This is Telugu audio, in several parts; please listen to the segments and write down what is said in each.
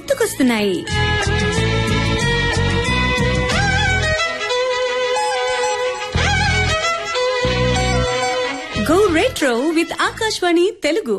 గుర్తుకొస్తున్నాయి go retro with Akashvani Telugu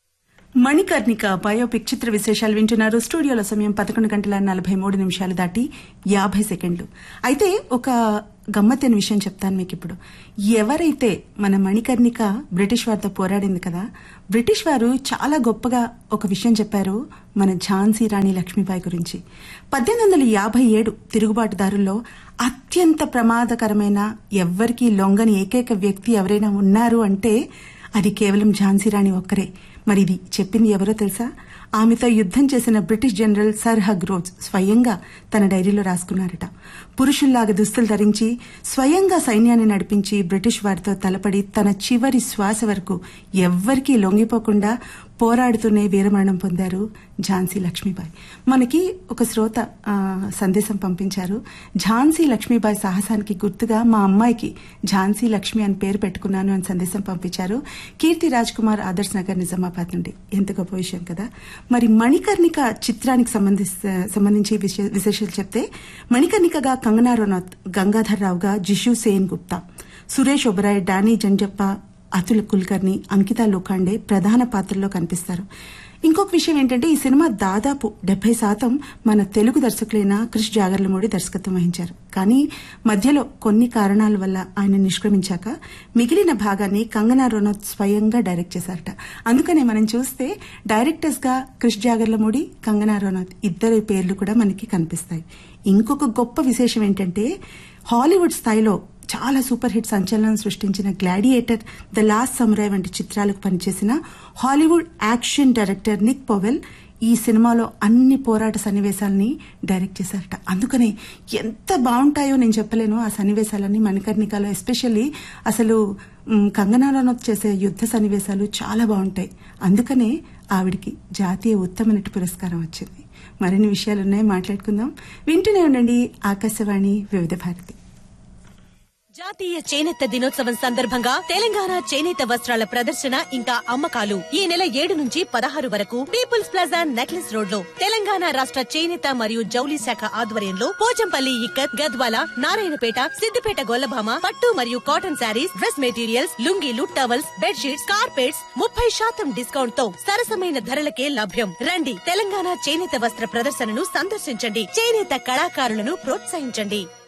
Manikarnika biopic చిత్ర విశేషాలు వింటున్నారు స్టూడియోలో సమయం పదకొండు గంటల నలభై మూడు నిమిషాలు దాటి యాభై సెకండ్లు అయితే ఒక గమ్మత్తైన విషయం చెప్తాను మీకు ఇప్పుడు ఎవరైతే మన మణికర్ణిక బ్రిటిష్ వారితో పోరాడింది కదా బ్రిటిష్ వారు చాలా గొప్పగా ఒక విషయం చెప్పారు మన ఝాన్సీ రాణి లక్ష్మీబాయి గురించి పద్దెనిమిది వందల యాభై ఏడు తిరుగుబాటుదారుల్లో అత్యంత ప్రమాదకరమైన ఎవ్వరికీ లొంగని ఏకైక వ్యక్తి ఎవరైనా ఉన్నారు అంటే అది కేవలం ఝాన్సీ రాణి ఒక్కరే మరి ఇది చెప్పింది ఎవరో తెలుసా ఆమెతో యుద్దం చేసిన బ్రిటిష్ జనరల్ సర్ హగ్రోజ్ స్వయంగా తన డైరీలో రాసుకున్నారట పురుషుల్లాగా దుస్తులు ధరించి స్వయంగా సైన్యాన్ని నడిపించి బ్రిటిష్ వారితో తలపడి తన చివరి శ్వాస వరకు ఎవ్వరికీ లొంగిపోకుండా పోరాడుతూనే వీరమరణం పొందారు ఝాన్సీ లక్ష్మీబాయి మనకి ఒక శ్రోత ఆ, సందేశం పంపించారు ఝాన్సీ లక్ష్మీబాయి సాహసానికి గుర్తుగా మా అమ్మాయికి ఝాన్సీ లక్ష్మి అని పేరు పెట్టుకున్నాను అని సందేశం పంపించారు కీర్తి రాజ్ కుమార్ ఆదర్శ్ నగర్ నిజామాబాద్ నుండి ఎంత గొప్ప విషయం కదా మరి మణికర్ణిక చిత్రానికి సంబంధిస్తే సంబంధించి విశే- విశేషాలు చెప్తే మణికర్ణికగా కంగనా రనౌత్ గంగాధర్ రావుగా జిషు సేన్ గుప్తా సురేష్ ఒబరాయ్ డానీ జంజప్ప అతుల్ కుల్కర్ని అంకిత లోఖండే ప్రధాన పాత్రల్లో కనిపిస్తారు ఇంకొక విషయం ఏంటంటే ఈ సినిమా దాదాపు డెబ్బై శాతం మన తెలుగు దర్శకులైన క్రిష్ జాగర్లమూడి దర్శకత్వం వహించారు కానీ మధ్యలో కొన్ని కారణాల వల్ల ఆయన నిష్క్రమించాక మిగిలిన భాగాన్ని కంగనా రనౌత్ స్వయంగా డైరెక్ట్ చేశారట అందుకనే మనం చూస్తే డైరెక్టర్స్ గా క్రిష్ జాగర్లమూడి కంగనా రనౌత్ ఇద్దరి పేర్లు కూడా మనకి కనిపిస్తాయి ఇంకొక గొప్ప విశేషం ఏంటంటే హాలీవుడ్ స్థాయిలో చాలా సూపర్ హిట్ సంచలనం సృష్టించిన గ్లాడియేటర్ ద లాస్ట్ సమురాయ్ వంటి చిత్రాలకు పనిచేసిన Hollywood action director Nick Powell ఈ సినిమాలో అన్ని పోరాట సన్నివేశాలని డైరెక్ట్ చేశారట అందుకనే ఎంత బాగుంటాయో నేను చెప్పలేను ఆ సన్నివేశాలన్నీ మణికర్ణికలో ఎస్పెషల్లీ అసలు మ్, కంగనా రనౌత్ చేసే యుద్ధ సన్నివేశాలు చాలా బాగుంటాయి అందుకనే ఆవిడికి జాతీయ ఉత్తమ నటి పురస్కారం వచ్చింది మరిన్ని విషయాలున్నాయి మాట్లాడుకుందాం వింటూనే ఉండండి ఆకాశవాణి వివిధ భారతి జాతీయ చేనేత దినోత్సవం సందర్భంగా తెలంగాణ చేనేత వస్త్రాల ప్రదర్శన ఇంకా అమ్మకాలు ఈ నెల ఏడు నుంచి పదహారు వరకు పీపుల్స్ ప్లాజా నెక్లెస్ రోడ్ లో తెలంగాణ రాష్ట్ర చేనేత మరియు జౌలి శాఖ ఆధ్వర్యంలో పోచంపల్లి ఇక్కత్ గద్వాల నారాయణపేట సిద్దిపేట గొల్లభామ పట్టు మరియు కాటన్ శారీస్ డ్రెస్ మెటీరియల్స్ లుంగీలు టవల్స్ బెడ్షీట్స్ కార్పెట్స్ ముప్పై శాతం డిస్కౌంట్ తో సరసమైన ధరలకే లభ్యం రండి తెలంగాణ చేనేత వస్త్ర ప్రదర్శనను సందర్శించండి చేనేత కళాకారులను ప్రోత్సహించండి